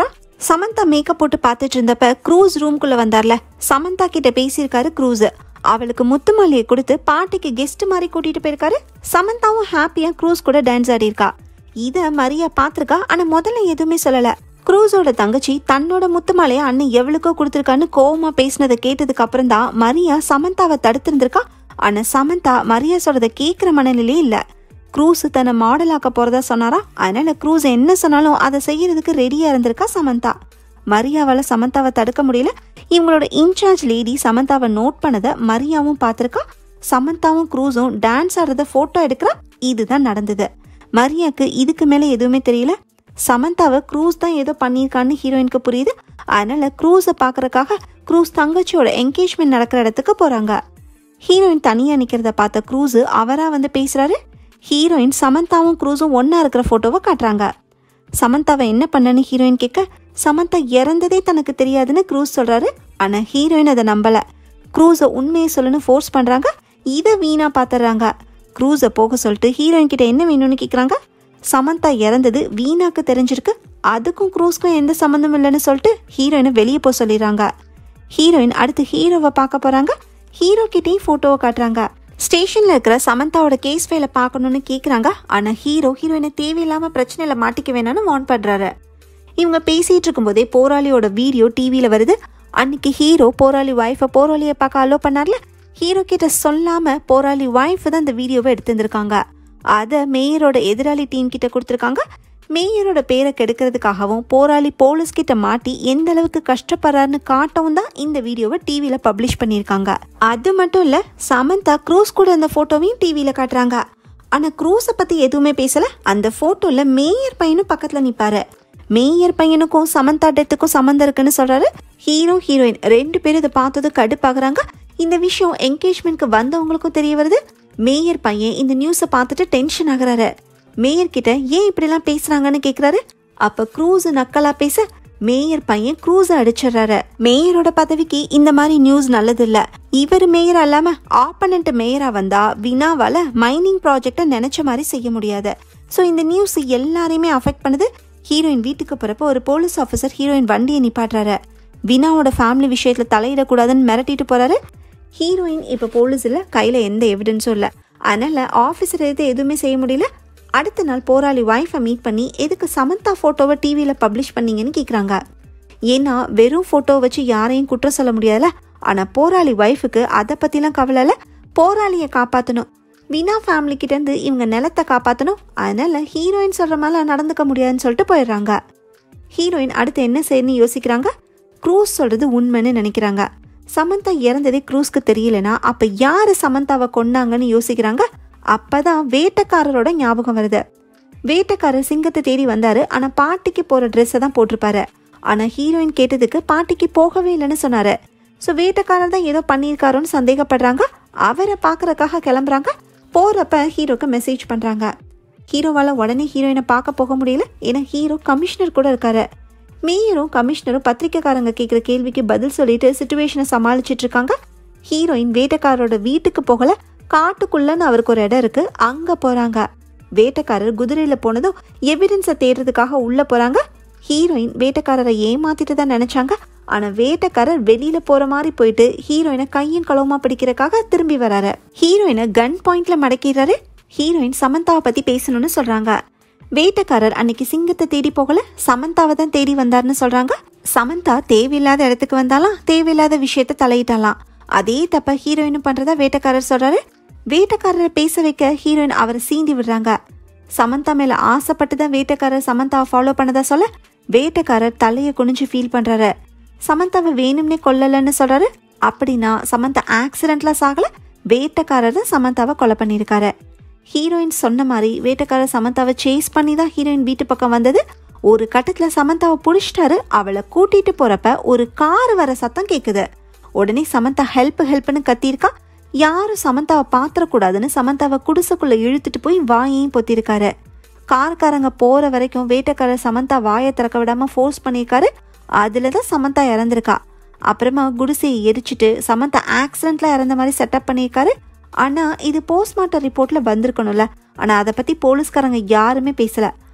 சமந்தா மேக்கப் போட்டு பார்த்துட்டு இருந்தப்ப க்ரூஸ் ரூம்குள்ள வந்தார்ல சமந்தா கிட்ட பேசியிருக்காரு க்ரூஸ் அவளுக்கு முத்துமாலியை கொடுத்து பாட்டிக்கு கெஸ்ட் மாதிரி கூட்டிட்டு போயிருக்காரு சமந்தாவும் ஹாப்பியா க்ரூஸ் கூட டான்ஸ் ஆடி இருக்கா இத மரியா பாத்திருக்கா ஆனா முதல்ல எதுவுமே சொல்லல க்ரூஸோட தங்கச்சி தன்னோட முத்துமாலைய அண்ணன் எவ்வளவுக்கோ கொடுத்துருக்கான்னு கோவமா பேசினதை கேட்டதுக்கு அப்புறம் தான் மரியா சமந்தாவை தடுத்திருந்திருக்கா ஆனா சமந்தா மரியா சொல்றத கேட்கிற மனநிலையே இல்ல க்ரூஸ் தன்னை மாடல் ஆக்க போறதா சொன்னாரா அதனால க்ரூஸ் என்ன சொன்னாலும் அதை செய்யறதுக்கு ரெடியா இருந்திருக்கா சமந்தா மரியாவால சமந்தாவை தடுக்க முடியல இவங்களோட இன்சார்ஜ் லேடி சமந்தாவை நோட் பண்ணதை மரியாவும் பார்த்துருக்கா சமந்தாவும் க்ரூஸும் டான்ஸ் ஆடுறத போட்டோ எடுக்கிறா இதுதான் நடந்தது மரியாக்கு இதுக்கு மேல எதுவுமே தெரியல சமந்தாவை க்ரூஸ் தான் ஏதோ பண்ணியிருக்கான்னு ஹீரோயினுக்கு புரியுது அதனால க்ரூஸை பார்க்கறக்காக க்ரூஸ் தங்கச்சியோட என்கேஜ்மெண்ட் நடக்கிற இடத்துக்கு போறாங்க ஹீரோயின் தனியா நிக்கிறத பார்த்த க்ரூஸ் அவரா வந்து பேசுறாரு ஹீரோயின் சமந்தாவும் க்ரூஸும் ஒண்ணா இருக்கிற போட்டோவை காட்டுறாங்க சமந்தாவை என்ன பண்ணன்னு ஹீரோயின் கேட்க சமந்தா இறந்ததே தனக்கு தெரியாதுன்னு க்ரூஸ் சொல்றாரு ஆனா ஹீரோயின் அதை நம்பல க்ரூஸை உண்மையை சொல்லுன்னு ஃபோர்ஸ் பண்றாங்க இதை வீணா பாத்துறாங்க க்ரூஸை போக சொல்லிட்டு ஹீரோயின் கிட்ட என்ன வேணும்னு கேக்குறாங்க சமந்தா இறந்தது வீணாக்கு தெரிஞ்சிருக்கு அதுக்கும் க்ரூஸ்க்கும் எந்த சம்மந்தமும் இல்லைன்னு சொல்லிட்டு ஹீரோயினை வெளியே போக சொல்லிடுறாங்க ஹீரோயின் அடுத்து ஹீரோவை பார்க்க போறாங்க ஹீரோ கிட்டேயும் போட்டோவை காட்டுறாங்க ஸ்டேஷன்ல இருக்கிற சமந்தாவோட கேஸ் ஃபைல பார்க்கணும்னு கேக்குறாங்க ஆனா ஹீரோ ஹீரோயினை தேவையில்லாம பிரச்சனையில மாட்டிக்க வேணாம்னு வார்ன் பண்றாரு இவங்க பேசிட்டு இருக்கும்போதே போராளியோட வீடியோ டிவியில வருது அன்னைக்கு ஹீரோ போராளி ஒய்ஃபை போராளியை பார்க்க அலோ பண்ணார்ல ஹீரோ கிட்ட சொல்லாம போராளி ஒய்ஃப் தான் இந்த வீடியோவை எடுத்திருந்திருக்காங்க அதை மேயரோட எதிராளி டீம் கிட்ட கொடுத்துருக்காங்க மேயரோட பேரை கெடுக்கிறதுக்காகவும் போராளி போலீஸ் கிட்ட மாட்டி எந்த அளவுக்கு கஷ்டப்படுறாருன்னு காட்டவும் தான் இந்த வீடியோவை டிவியில பப்ளிஷ் பண்ணியிருக்காங்க அது மட்டும் இல்ல சமந்தா க்ரூஸ் கூட அந்த போட்டோவையும் டிவியில காட்டுறாங்க ஆனா க்ரூஸை பத்தி எதுவுமே பேசல அந்த போட்டோல மேயர் பையனும் பக்கத்துல நிப்பாரு மேயர் பையனுக்கும் சமந்தா டெத்துக்கும் சம்மந்தம் இருக்குன்னு சொல்றாரு ஹீரோ ஹீரோயின் ரெண்டு பேரும் இதை பார்த்தது கடுப்பாகுறாங்க இந்த விஷயம் என்கேஜ்மெண்ட்க்கு வந்தவங்களுக்கும் தெரிய வருது மேயர் பையன் இந்த நியூஸை பார்த்துட்டு டென்ஷன் ஆகுறாரு மேயர் கிட்ட ஏன் இப்படிலாம் பேசுறாங்கன்னு கேக்குறாரு அப்ப க்ரூஸ் நக்கலா பேச மேயர் பையன் க்ரூஸ அடிச்சிடுறாரு மேயரோட பதவிக்கு இந்த மாதிரி நியூஸ் நல்லது இல்ல இவர் மேயர் அல்லாம ஆப்பனண்ட் மேயரா வந்தா வினாவால மைனிங் ப்ராஜெக்ட நினைச்ச மாதிரி செய்ய முடியாது ஸோ இந்த நியூஸ் எல்லாரையுமே அஃபெக்ட் பண்ணுது ஹீரோயின் வீட்டுக்கு போறப்ப ஒரு போலீஸ் ஆஃபீஸர் ஹீரோயின் வண்டியை நிப்பாட்டுறாரு வினாவோட ஃபேமிலி விஷயத்துல தலையிடக்கூடாதுன்னு மிரட்டிட்டு போறாரு ஹீரோயின் இப்போ போலீஸ் இல்லை கையில் எந்த எவிடன்ஸும் இல்லை அதனால் ஆஃபீஸர் எது எதுவுமே செய்ய முடியல அடுத்த நாள் போராளி ஒய்ஃபை மீட் பண்ணி எதுக்கு சமந்தா ஃபோட்டோவை டிவியில் பப்ளிஷ் பண்ணீங்கன்னு கேட்குறாங்க ஏன்னா வெறும் ஃபோட்டோ வச்சு யாரையும் குற்றம் சொல்ல முடியாதுல்ல ஆனால் போராளி ஒய்ஃபுக்கு அதை பற்றிலாம் கவலை இல்லை போராளியை காப்பாற்றணும் வினா ஃபேமிலி கிட்டேருந்து இவங்க நிலத்தை காப்பாற்றணும் அதனால ஹீரோயின் சொல்கிற மாதிரிலாம் நடந்துக்க முடியாதுன்னு சொல்லிட்டு போயிடுறாங்க ஹீரோயின் அடுத்து என்ன செய்யணும்னு யோசிக்கிறாங்க க்ரூஸ் சொல்கிறது உண்மைன்னு நினைக்கிறாங்க சமந்தா இறந்ததே க்ரூஸ்க்கு தெரியலனா அப்ப யாரு சமந்தாவை கொன்னாங்கன்னு யோசிக்கிறாங்க அப்பதான் வேட்டைக்காரரோட ஞாபகம் வருது வேட்டைக்காரர் சிங்கத்தை தேடி வந்தாரு ஆனா பாட்டிக்கு போற ட்ரெஸ்ஸை தான் போட்டிருப்பாரு ஆனா ஹீரோயின் கேட்டதுக்கு பாட்டிக்கு போகவே இல்லைன்னு சொன்னாரு ஸோ வேட்டைக்காரர் தான் ஏதோ பண்ணியிருக்காரோன்னு சந்தேகப்படுறாங்க அவரை பார்க்கறதுக்காக கிளம்புறாங்க போறப்ப ஹீரோக்கு மெசேஜ் பண்றாங்க ஹீரோவால உடனே ஹீரோயினை பார்க்க போக முடியல ஏன்னா ஹீரோ கமிஷனர் கூட இருக்காரு மேயரும் கமிஷனரும் பத்திரிக்கைக்காரங்க கேட்குற கேள்விக்கு பதில் சொல்லிட்டு சுச்சுவேஷனை சமாளிச்சிட்டு இருக்காங்க ஹீரோயின் வேட்டைக்காரரோட வீட்டுக்கு போகல காட்டுக்குள்ளன்னு அவருக்கு ஒரு இடம் இருக்கு அங்க போறாங்க வேட்டைக்காரர் குதிரையில போனதும் எவிடன்ஸை தேடுறதுக்காக உள்ள போறாங்க ஹீரோயின் வேட்டைக்காரரை ஏமாத்திட்டு தான் நினைச்சாங்க ஆனா வேட்டைக்காரர் வெளியில போற மாதிரி போயிட்டு ஹீரோயினை கையும் களவுமா பிடிக்கிறதுக்காக திரும்பி வராரு ஹீரோயினை கன் பாயிண்ட்ல மடக்கிறாரு ஹீரோயின் சமந்தாவை பத்தி பேசணும்னு சொல்றாங்க வேட்டைக்காரர் அன்னைக்கு சிங்கத்தை தேடி போகல சமந்தாவை தான் தேடி வந்தார்னு சொல்றாங்க சமந்தா தேவையில்லாத இடத்துக்கு வந்தாலாம் தேவையில்லாத விஷயத்த தலையிட்டாலாம் அதே தப்ப ஹீரோயினும் பண்றதா வேட்டைக்காரர் சொல்றாரு வேட்டைக்காரரை பேச வைக்க ஹீரோயின் அவரை சீண்டி விடுறாங்க சமந்தா மேல ஆசைப்பட்டு தான் வேட்டைக்காரர் சமந்தாவை ஃபாலோ பண்ணதா சொல்ல வேட்டைக்காரர் தலையை குனிஞ்சு ஃபீல் பண்றாரு சமந்தாவை வேணும்னே கொல்லலன்னு சொல்றாரு அப்படின்னா சமந்தா ஆக்சிடென்ட்ல சாகல வேட்டைக்காரர் தான் சமந்தாவை கொலை பண்ணியிருக்காரு ஹீரோயின் சொன்ன மாதிரி வேட்டைக்காரர் சமந்தாவை சேஸ் பண்ணி தான் ஹீரோயின் வீட்டு பக்கம் வந்தது ஒரு கட்டத்துல சமந்தாவை புடிச்சிட்டாரு அவளை கூட்டிட்டு போறப்ப ஒரு கார் வர சத்தம் கேக்குது உடனே சமந்தா ஹெல்ப் ஹெல்ப்னு கத்தியிருக்கா யாரும் சமந்தாவை பாத்திரக்கூடாதுன்னு சமந்தாவை குடிசைக்குள்ள இழுத்துட்டு போய் வாயையும் பொத்திருக்காரு கார்காரங்க போற வரைக்கும் வேட்டைக்காரர் சமந்தா வாயை திறக்க விடாம ஃபோர்ஸ் பண்ணியிருக்காரு அதுல தான் சமந்தா இறந்திருக்கா அப்புறமா குடிசையை எரிச்சிட்டு சமந்தா ஆக்சிடென்ட்ல இறந்த மாதிரி செட்டப் பண்ணியிருக்காரு ஆனா இது போஸ்ட்மார்ட்டம் ரிப்போர்ட்ல வந்திருக்கணும்ல ஆனா அதை பத்தி போலீஸ்காரங்க யாருமே பேசல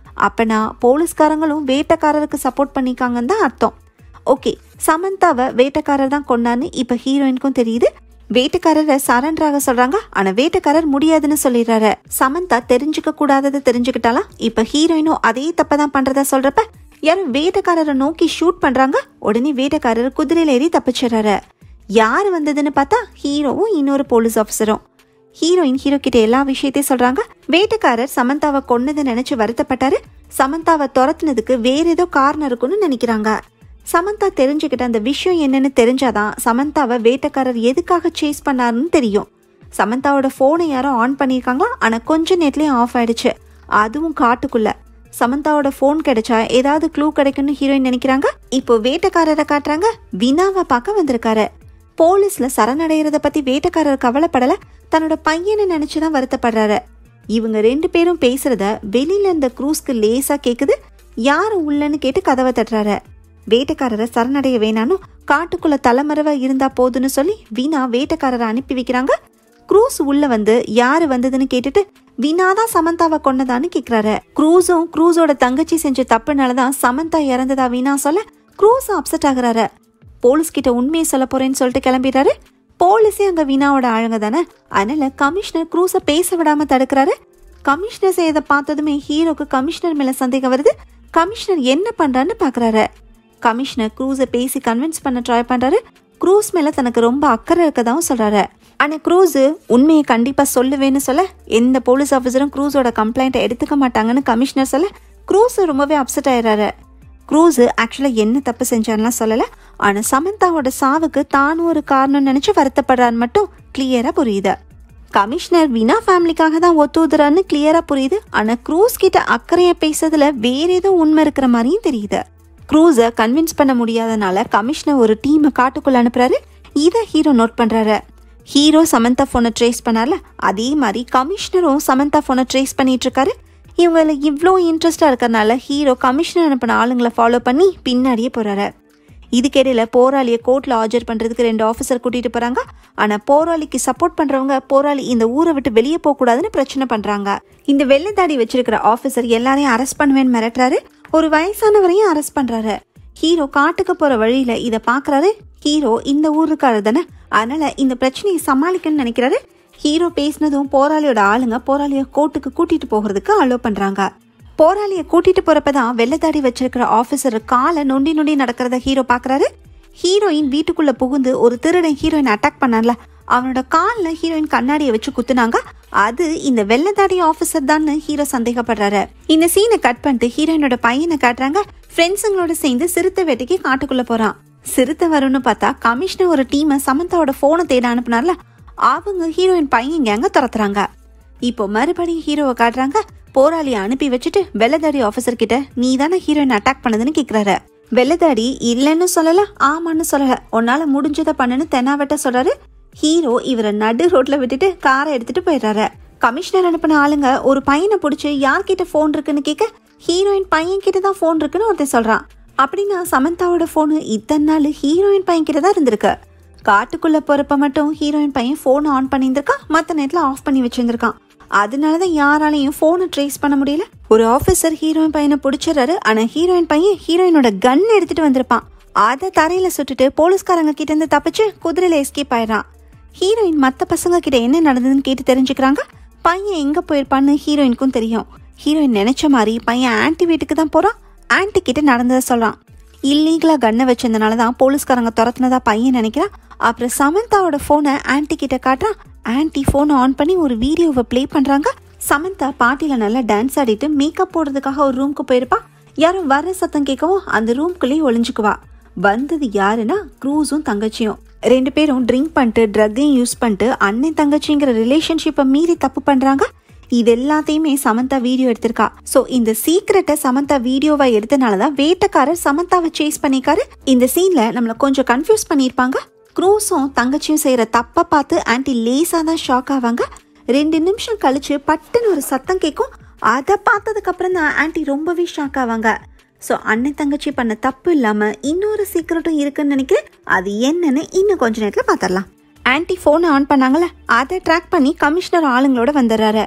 அப்பனா போலீஸ்காரங்களும் வேட்டைக்காரருக்கு சப்போர்ட் பண்ணிக்காங்கன்னு தான் அர்த்தம் ஓகே சமந்தாவை வேட்டைக்காரர் தான் கொண்டான்னு இப்போ ஹீரோயினுக்கும் தெரியுது வேட்டைக்காரரை சரண்டர் ஆக சொல்றாங்க ஆனா வேட்டைக்காரர் முடியாதுன்னு சொல்லிடுறாரு சமந்தா தெரிஞ்சுக்க கூடாததை தெரிஞ்சுக்கிட்டாலாம் இப்ப ஹீரோயினும் அதே தப்பை தான் பண்றதா சொல்றப்ப யாரும் வேட்டைக்காரரை நோக்கி ஷூட் பண்றாங்க உடனே வேட்டைக்காரர் குதிரையில ஏறி தப்பிச்சிடுறாரு யார் வந்ததுன்னு பார்த்தா ஹீரோவும் இன்னொரு போலீஸ் ஆஃபீஸரும் ஹீரோயின் ஹீரோ கிட்ட எல்லா விஷயத்தையும் சொல்றாங்க வேட்டைக்காரர் சமந்தாவை கொன்னதை நினைச்சு வருத்தப்பட்டாரு சமந்தாவை துரத்துனதுக்கு வேற ஏதோ காரணம் இருக்குன்னு நினைக்கிறாங்க சமந்தா தெரிஞ்சுக்கிட்ட அந்த விஷயம் என்னன்னு தெரிஞ்சாதான் சமந்தாவை வேட்டைக்காரர் எதுக்காக சேஸ் பண்ணாருன்னு தெரியும் சமந்தாவோட ஃபோனை யாரோ ஆன் பண்ணியிருக்காங்களா ஆனால் கொஞ்ச நேரத்துலயும் ஆஃப் ஆயிடுச்சு அதுவும் காட்டுக்குள்ள சமந்தாவோட ஃபோன் கிடைச்சா ஏதாவது க்ளூ கிடைக்கும்னு ஹீரோயின் நினைக்கிறாங்க இப்போ வேட்டைக்காரரை காட்டுறாங்க வினாவை பார்க்க வந்திருக்காரு போலீஸ்ல சரணடைகிறத பத்தி வேட்டைக்காரர் கவலைப்படல தன்னோட பையனை நினைச்சுதான் வருத்தப்படுறாரு இவங்க ரெண்டு பேரும் பேசுறத வெளியில இந்த க்ரூஸ்க்கு லேசா கேக்குது யாரு உள்ளன்னு கேட்டு கதவை தட்டுறாரு வேட்டைக்காரரை சரணடைய வேணானும் காட்டுக்குள்ள தலைமறைவா இருந்தா போதுன்னு சொல்லி வீணா வேட்டைக்காரரை அனுப்பி வைக்கிறாங்க க்ரூஸ் உள்ள வந்து யாரு வந்ததுன்னு கேட்டுட்டு வீணா தான் சமந்தாவை கொன்னதான்னு கேக்குறாரு க்ரூஸும் க்ரூஸோட தங்கச்சி செஞ்ச தப்புனாலதான் சமந்தா இறந்ததா வீணா சொல்ல க்ரூஸும் அப்செட் ஆகுறாரு போலீஸ் கிட்ட உண்மையை சொல்ல போறேன்னு சொல்லிட்டு கிளம்பிடுறாரு போலீஸே அங்க வீணாவோட ஆளுங்க தானே அதனால கமிஷனர் க்ரூஸை பேச விடாம தடுக்கிறாரு கமிஷனர் செய்யறத பார்த்ததுமே ஹீரோக்கு கமிஷனர் மேல சந்தேகம் வருது கமிஷனர் என்ன பண்றான்னு பாக்குறாரு கமிஷனர் க்ரூஸை பேசி கன்வின்ஸ் பண்ண ட்ரை பண்றாரு க்ரூஸ் மேல தனக்கு ரொம்ப அக்கறை இருக்கதாவும் சொல்றாரு ஆனா க்ரூஸ் உண்மையை கண்டிப்பா சொல்லுவேன்னு சொல்ல எந்த போலீஸ் ஆஃபீஸரும் க்ரூஸோட கம்ப்ளைண்ட்டை எடுத்துக்க மாட்டாங்கன்னு கமிஷனர் சொல்ல க்ரூஸ் ரொம்பவே அப்செட் ஆயிடுறாரு க்ரூஸ் ஆக்சுவலாக என்ன தப்பு செஞ்சான்லாம் சொல்லலை ஆனால் சமந்தாவோட சாவுக்கு தானும் ஒரு காரணம் நினச்சி வருத்தப்படுறான்னு மட்டும் கிளியராக புரியுது கமிஷனர் வினா ஃபேமிலிக்காக தான் ஒத்துதுறான்னு கிளியராக புரியுது ஆனால் க்ரூஸ் கிட்ட அக்கறையா பேசுறதுல வேற ஏதோ உண்மை இருக்கிற மாதிரியும் தெரியுது க்ரூஸை கன்வின்ஸ் பண்ண முடியாதனால கமிஷனர் ஒரு டீமை காட்டுக்குள்ள அனுப்புறாரு இதை ஹீரோ நோட் பண்றாரு ஹீரோ சமந்தா ஃபோனை ட்ரேஸ் பண்ணார்ல அதே மாதிரி கமிஷனரும் சமந்தா ஃபோனை ட்ரேஸ் பண்ணிட்டு இருக்காரு இவங்கள இவ்வளோ இன்ட்ரெஸ்டாக இருக்கறனால ஹீரோ கமிஷனர் அனுப்பின ஆளுங்களை ஃபாலோ பண்ணி பின்னாடியே போறாரு இதுக்கிடையில போராளியை கோர்ட்ல ஆஜர் பண்றதுக்கு ரெண்டு ஆஃபீஸர் கூட்டிட்டு போறாங்க ஆனா போராளிக்கு சப்போர்ட் பண்றவங்க போராளி இந்த ஊரை விட்டு வெளியே போக கூடாதுன்னு பிரச்சனை பண்றாங்க இந்த வெள்ளை தாடி வச்சிருக்கிற ஆஃபீஸர் எல்லாரையும் அரெஸ்ட் பண்ணுவேன்னு மிரட்டுறாரு ஒரு வயசானவரையும் அரெஸ்ட் பண்றாரு ஹீரோ காட்டுக்கு போற வழியில இத பாக்குறாரு ஹீரோ இந்த ஊருக்காரர் தானே அதனால இந்த பிரச்சனையை சமாளிக்கணும்னு நினைக்கிறாரு ஹீரோ பேசினதும் போராளியோட ஆளுங்க போராளிய கோர்ட்டுக்கு கூட்டிட்டு போகிறதுக்கு அலோ பண்றாங்க போராளிய கூட்டிட்டு போறப்பதான் வெள்ளத்தாடி வச்சிருக்கிற ஆபீசர் காலை நொண்டி நொண்டி நடக்கிறத ஹீரோ பாக்குறாரு ஹீரோயின் வீட்டுக்குள்ள புகுந்து ஒரு திருடன் ஹீரோயின் அட்டாக் பண்ணான்ல அவனோட காலில் ஹீரோயின் கண்ணாடியை வச்சு குத்துனாங்க அது இந்த வெள்ளத்தாடி ஆஃபீஸர் தான் ஹீரோ சந்தேகப்படுறாரு இந்த சீனை கட் பண்ணிட்டு ஹீரோயினோட பையனை காட்டுறாங்க ஃப்ரெண்ட்ஸுங்களோட சேர்ந்து சிறுத்தை வேட்டைக்கு காட்டுக்குள்ள போறான் சிறுத்தை வரும்னு பார்த்தா கமிஷனர் ஒரு டீமை சமந்தாவோட போனை தேட அனுப்புனார்ல அவங்க ஹீரோயின் பையன் கேங்க துரத்துறாங்க இப்போ மறுபடியும் ஹீரோவை காட்டுறாங்க போராளியை அனுப்பி வச்சுட்டு வெள்ளதாடி ஆஃபீஸர் கிட்ட நீ தானே ஹீரோயின் அட்டாக் பண்ணதுன்னு கேக்குறாரு வெள்ளதாடி இல்லைன்னு சொல்லல ஆமான்னு சொல்லல உன்னால முடிஞ்சதை பண்ணுன்னு தெனாவட்ட சொல்றாரு ஹீரோ இவரை நடு ரோட்ல விட்டுட்டு காரை எடுத்துட்டு போயிடுறாரு கமிஷனர் அனுப்பின ஆளுங்க ஒரு பையனை பிடிச்சி யார்கிட்ட ஃபோன் இருக்குன்னு கேட்க ஹீரோயின் பையன் கிட்ட தான் ஃபோன் இருக்குன்னு ஒருத்தன் சொல்றான் அப்படின்னா சமந்தாவோட ஃபோனு இத்தனை நாள் ஹீரோயின் பையன் கிட்ட தான் இருந்திருக்கு காட்டுக்குள்ள போறப்ப மட்டும் ஹீரோயின் பையன் ஃபோன் ஆன் பண்ணியிருந்திருக்கான் மற்ற நேரத்தில் ஆஃப் பண்ணி வச்சிருந்திருக்கான் அதனாலதான் யாராலையும் ஃபோனை ட்ரேஸ் பண்ண முடியல ஒரு ஆஃபீஸர் ஹீரோயின் பையனை பிடிச்சிடுறாரு ஆனா ஹீரோயின் பையன் ஹீரோயினோட கன் எடுத்துட்டு வந்திருப்பான் அதை தரையில சுட்டுட்டு போலீஸ்காரங்க கிட்ட இருந்து தப்பிச்சு குதிரையில எஸ்கேப் ஆயிடுறான் ஹீரோயின் மத்த பசங்க கிட்ட என்ன நடந்ததுன்னு கேட்டு தெரிஞ்சுக்கிறாங்க பையன் எங்க போயிருப்பான்னு ஹீரோயினுக்கும் தெரியும் ஹீரோயின் நினைச்ச மாதிரி பையன் ஆன்டி வீட்டுக்கு தான் போறான் ஆன்டி கிட்ட நடந்ததை சொல்றான் இல்லீகலா கண்ணை வச்சிருந்தனால தான் போலீஸ்காரங்க துரத்துனதா பையன் நினைக்கிறான் அப்புறம் சமந்தாவோட போனை ஆன்டி கிட்ட காட்டுறான் ஆன்டி போனை ஆன் பண்ணி ஒரு வீடியோவை ப்ளே பண்றாங்க சமந்தா பாட்டில நல்லா டான்ஸ் ஆடிட்டு மேக்கப் போடுறதுக்காக ஒரு ரூமுக்கு போயிருப்பா யாரும் வர சத்தம் கேட்கவும் அந்த ரூம்குள்ளேயே ஒளிஞ்சுக்குவா வந்தது யாருன்னா க்ரூஸும் தங்கச்சியும் ரெண்டு பேரும் ட்ரிங்க் பண்ணிட்டு ட்ரக்கையும் யூஸ் பண்ணிட்டு அண்ணன் தங்கச்சிங்கிற ரிலேஷன்ஷிப்பை மீறி தப்பு பண்றாங்க இது எல்லாத்தையுமே சமந்தா வீடியோ எடுத்திருக்கா சோ இந்த சீக்ரெட்டை சமந்தா வீடியோவா எடுத்தனாலதான் வேட்டைக்காரர் சமந்தாவை சேஸ் பண்ணிருக்காரு இந்த சீன்ல நம்மள கொஞ்சம் கன்ஃபியூஸ் பண்ணிருப்பாங்க க்ரூஸும் தங்கச்சியும் செய்யற தப்ப பார்த்து ஆன்டி லேசா தான் ஷாக் ஆவாங்க ரெண்டு நிமிஷம் கழிச்சு பட்டுன்னு ஒரு சத்தம் கேட்கும் அதை பார்த்ததுக்கு அப்புறம் தான் ஆன்டி ரொம்பவே ஷாக் ஆவாங்க ஸோ அண்ணன் தங்கச்சி பண்ண தப்பு இல்லாம இன்னொரு சீக்கிரட்டும் இருக்குன்னு நினைக்கிறேன் அது என்னன்னு இன்னும் கொஞ்ச நேரத்தில் பார்த்துடலாம் ஆன்டி ஃபோனை ஆன் பண்ணாங்கல்ல அதை ட்ராக் பண்ணி கமிஷனர் ஆளுங்களோட வந்துடுறாரு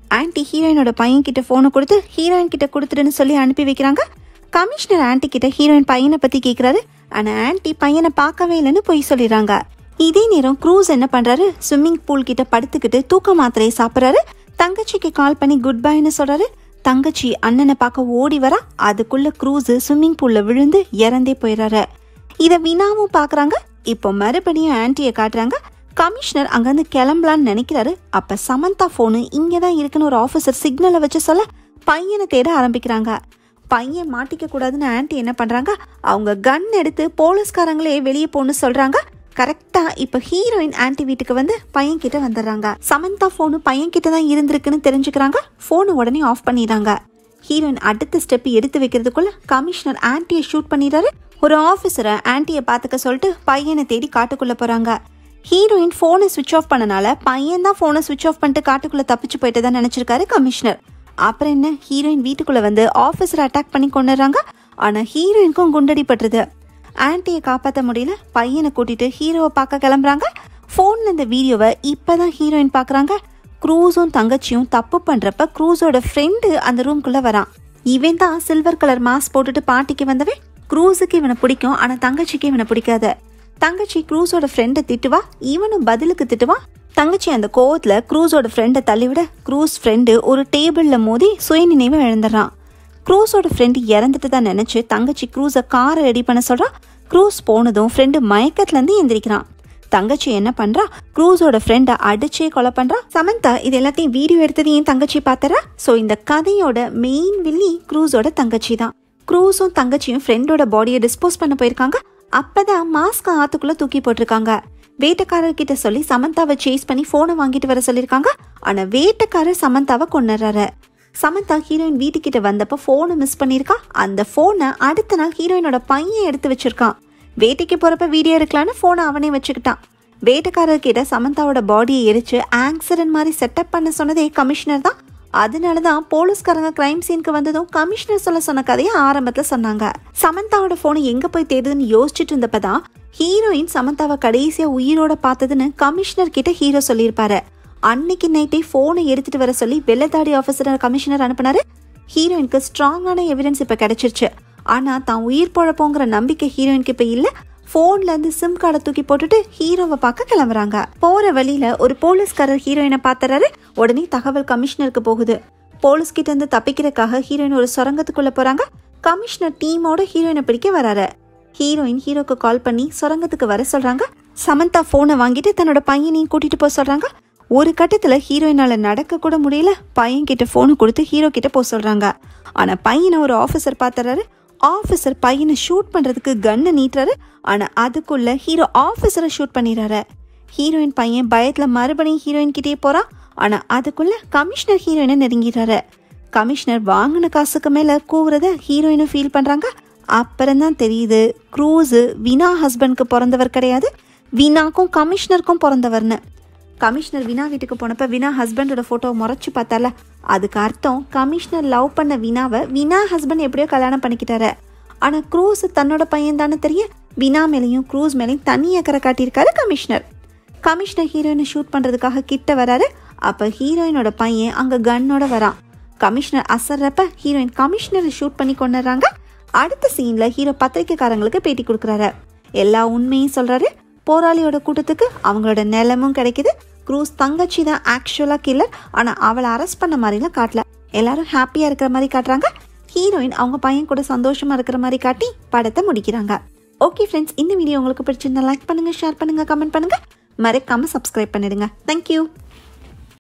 ஆன்ட்டி ஹீரோயினோட பையன் கிட்ட ஃபோனை கொடுத்து ஹீரோயின் கிட்ட கொடுத்துடுன்னு சொல்லி அனுப்பி வைக்கிறாங்க கமிஷனர் ஆன்ட்டி கிட்ட ஹீரோயின் பையனை பத்தி கேக்குறாரு ஆனா ஆன்ட்டி பையனை பார்க்கவே இல்லைன்னு போய் சொல்லிடுறாங்க இதே நேரம் க்ரூஸ் என்ன பண்றாரு ஸ்விம்மிங் பூல் கிட்ட படுத்துக்கிட்டு தூக்க மாத்திரையை சாப்பிட்றாரு தங்கச்சிக்கு கால் பண்ணி குட் பைன்னு சொல்றாரு தங்கச்சி அண்ணனை பார்க்க ஓடி வரா அதுக்குள்ள க்ரூஸ் ஸ்விம்மிங் பூல்ல விழுந்து இறந்தே போயிடுறாரு இதை வினாவும் பார்க்கறாங்க இப்போ மறுபடியும் ஆன்ட்டியை காட்டுறாங்க கமிஷனர் அங்கேருந்து கிளம்பலான்னு நினைக்கிறாரு அப்ப சமந்தா ஃபோனு இங்கே தான் இருக்குன்னு ஒரு ஆஃபீஸர் சிக்னலை வச்சு சொல்ல பையனை தேட ஆரம்பிக்கிறாங்க பையன் மாட்டிக்க கூடாதுன்னு ஆன்ட்டி என்ன பண்றாங்க அவங்க கன் எடுத்து போலீஸ்காரங்களே வெளியே போன்னு சொல்றாங்க கரெக்டா இப்ப ஹீரோயின் ஆன்ட்டி வீட்டுக்கு வந்து பையன் கிட்ட வந்துடுறாங்க சமந்தா போனு பையன் கிட்ட தான் இருந்திருக்குன்னு தெரிஞ்சுக்கிறாங்க போனை உடனே ஆஃப் பண்ணிடுறாங்க ஹீரோயின் அடுத்த ஸ்டெப் எடுத்து வைக்கிறதுக்குள்ள கமிஷனர் ஆன்ட்டியை ஷூட் பண்ணிடுறாரு ஒரு ஆஃபீஸரை ஆன்ட்டியை பார்த்துக்க சொல்லிட்டு பையனை தேடி காட்டுக்குள்ள போறாங்க ஹீரோயின் ஃபோனை சுவிட்ச் ஆஃப் பண்ணனால பையன் தான் ஃபோனை சுவிட்ச் ஆஃப் பண்ணிட்டு காட்டுக்குள்ள தப்பிச்சு போயிட்டு தான் நினைச்சிருக்காரு கமிஷனர் அப்புறம் என்ன ஹீரோயின் வீட்டுக்குள்ள வந்து ஆஃபீஸரை அட்டாக் பண்ணி கொண்டுறாங்க ஆனா ஹீரோயினுக்கும் குண்டடி பட்டுருது ஆன்ட்டியை காப்பாற்ற முடியல பையனை கூட்டிட்டு ஹீரோவை பார்க்க கிளம்புறாங்க ஃபோனில் இந்த வீடியோவை இப்பதான் ஹீரோயின் பார்க்குறாங்க க்ரூஸும் தங்கச்சியும் தப்பு பண்றப்ப க்ரூஸோட ஃப்ரெண்டு அந்த ரூம்குள்ள வரான் இவன் தான் சில்வர் கலர் மாஸ்க் போட்டுட்டு பாட்டிக்கு வந்தவன் க்ரூஸுக்கு இவனை பிடிக்கும் ஆனா தங்கச்சிக்கு இவனை பிடிக்காத தங்கச்சி க்ரூஸோட ஃப்ரெண்டை திட்டுவா இவனும் பதிலுக்கு திட்டுவான் தங்கச்சி அந்த கோவத்துல க்ரூஸோட ஃப்ரெண்டை தள்ளிவிட க்ரூஸ் ஃப்ரெண்டு ஒரு டேபிள்ல மோதி சுயநினைவு இழந்துடுறான் க்ரூஸோட ஃப்ரெண்டு இறந்துட்டு தான் நினைச்சு தங்கச்சி க்ரூஸை காரை ரெடி பண்ண சொல்றா க்ரூஸ் போனதும் ஃப்ரெண்டு மயக்கத்துல இருந்து எந்திரிக்கிறான் தங்கச்சி என்ன பண்றா க்ரூஸோட ஃப்ரெண்டை அடிச்சே கொலை பண்றா சமந்தா இது எல்லாத்தையும் வீடியோ எடுத்தது என் தங்கச்சி பார்த்தரா ஸோ இந்த கதையோட மெயின் வில்லி க்ரூஸோட தங்கச்சி தான் க்ரூஸும் தங்கச்சியும் ஃப்ரெண்டோட பாடியை டிஸ்போஸ் பண்ண போயிருக்காங்க அப்பதான் மாஸ்க் ஆத்துக்குள்ள தூக்கி போட்டிருக்காங்க வேட்டைக்காரர்கிட்ட சொல்லி சமந்தாவை சேஸ் பண்ணி போனை வாங்கிட்டு வர சொல்லியிருக்காங்க ஆனா வேட்டைக்காரர் சமந்தாவை கொண்டுறாரு சமந்தா ஹீரோயின் வீட்டுக்கிட்ட வந்தப்ப போனை மிஸ் பண்ணியிருக்கா அந்த போனை அடுத்த நாள் ஹீரோயினோட பையன் எடுத்து வச்சிருக்கான் வேட்டைக்கு போறப்ப வீடியோ எடுக்கலான்னு போனை அவனே வச்சுக்கிட்டான் வேட்டைக்காரர்கிட்ட சமந்தாவோட பாடியை எரிச்சு ஆக்சிடென்ட் மாதிரி செட்டப் பண்ண சொன்னதே கமிஷனர் தான் அதனால தான் போலீஸ்காரங்க கிரைம் சீனுக்கு வந்ததும் கமிஷனர் சொல்ல சொன்ன கதையை ஆரம்பத்தில் சொன்னாங்க சமந்தாவோட ஃபோனை எங்கே போய் தேடுதுன்னு யோசிச்சுட்டு இருந்தப்ப தான் ஹீரோயின் சமந்தாவை கடைசியாக உயிரோட பார்த்ததுன்னு கமிஷனர் கிட்ட ஹீரோ சொல்லியிருப்பாரு அன்னைக்கு நைட்டே ஃபோனை எடுத்துட்டு வர சொல்லி வெள்ளத்தாடி ஆஃபீஸர் கமிஷனர் அனுப்புனாரு ஹீரோயினுக்கு ஸ்ட்ராங்கான எவிடன்ஸ் இப்போ கிடைச்சிருச்சு ஆனால் தான் உயிர் பொழப்போங்கிற நம்பிக்கை ஹீரோயினுக்கு இப்போ இல்லை ஃபோன்ல இருந்து சிம் கார்டை தூக்கி போட்டுட்டு ஹீரோவை பார்க்க கிளம்புறாங்க போற வழியில ஒரு போலீஸ்காரர் ஹீரோயினை பார்த்துறாரு உடனே தகவல் கமிஷனருக்கு போகுது போலீஸ் கிட்ட இருந்து தப்பிக்கிறதுக்காக ஹீரோயின் ஒரு சுரங்கத்துக்குள்ள போறாங்க கமிஷனர் டீமோட ஹீரோயினை பிடிக்க வராரு ஹீரோயின் ஹீரோக்கு கால் பண்ணி சுரங்கத்துக்கு வர சொல்றாங்க சமந்தா போனை வாங்கிட்டு தன்னோட பையனையும் கூட்டிட்டு போக சொல்றாங்க ஒரு கட்டத்துல ஹீரோயினால நடக்க கூட முடியல பையன் கிட்ட போனை கொடுத்து ஹீரோ கிட்ட போக சொல்றாங்க ஆனா பையனை ஒரு ஆபீசர் பார்த்துறாரு ஆஃபீஸர் பையனை ஷூட் பண்ணுறதுக்கு கன்னை நீட்டுறாரு ஆனால் அதுக்குள்ள ஹீரோ ஆஃபீஸரை ஷூட் பண்ணிடுறாரு ஹீரோயின் பையன் பயத்தில் மறுபடியும் ஹீரோயின் கிட்டே போகிறான் ஆனால் அதுக்குள்ள கமிஷனர் ஹீரோயினை நெருங்கிடுறாரு கமிஷனர் வாங்கின காசுக்கு மேலே கூவுறத ஹீரோயினும் ஃபீல் பண்ணுறாங்க அப்புறம் தான் தெரியுது க்ரூஸு வினா ஹஸ்பண்ட்க்கு பிறந்தவர் கிடையாது வினாக்கும் கமிஷனருக்கும் பிறந்தவர்னு கமிஷனர் வினா வீட்டுக்கு போனப்ப வினா ஹஸ்பண்டோட ஃபோட்டோவை முறைச்சு பார்த்தால அதுக்கு அர்த்தம் கமிஷனர் லவ் பண்ண வினாவை வினா ஹஸ்பண்ட் எப்படியோ கல்யாணம் பண்ணிக்கிட்டாரு ஆனா க்ரூஸ் தன்னோட பையன் தானே தெரிய வினா மேலேயும் க்ரூஸ் மேலேயும் தனி அக்கறை காட்டியிருக்காரு கமிஷனர் கமிஷனர் ஹீரோயினை ஷூட் பண்றதுக்காக கிட்ட வராரு அப்ப ஹீரோயினோட பையன் அங்க கன்னோட வரான் கமிஷனர் அசர்றப்ப ஹீரோயின் கமிஷனரை ஷூட் பண்ணி கொண்டுறாங்க அடுத்த சீன்ல ஹீரோ பத்திரிக்கைக்காரங்களுக்கு பேட்டி கொடுக்குறாரு எல்லா உண்மையும் சொல்றாரு போராளியோட கூட்டத்துக்கு அவங்களோட நிலமும் கிடைக்குது க்ரூஸ் தங்கச்சி தான் ஆக்சுவலாக கில்லர் ஆனால் அவளை அரெஸ்ட் பண்ண மாதிரிலாம் காட்டல எல்லாரும் ஹாப்பியாக இருக்கிற மாதிரி காட்டுறாங்க ஹீரோயின் அவங்க பையன் கூட சந்தோஷமா இருக்கிற மாதிரி காட்டி படத்தை முடிக்கிறாங்க ஓகே ஃப்ரெண்ட்ஸ் இந்த வீடியோ உங்களுக்கு பிடிச்சிருந்தா லைக் பண்ணுங்க ஷேர் பண்ணுங்க கமெண்ட் பண்ணுங்க மறக்காம சப்ஸ்கிரைப் பண்ணிடுங்க தேங்க்யூ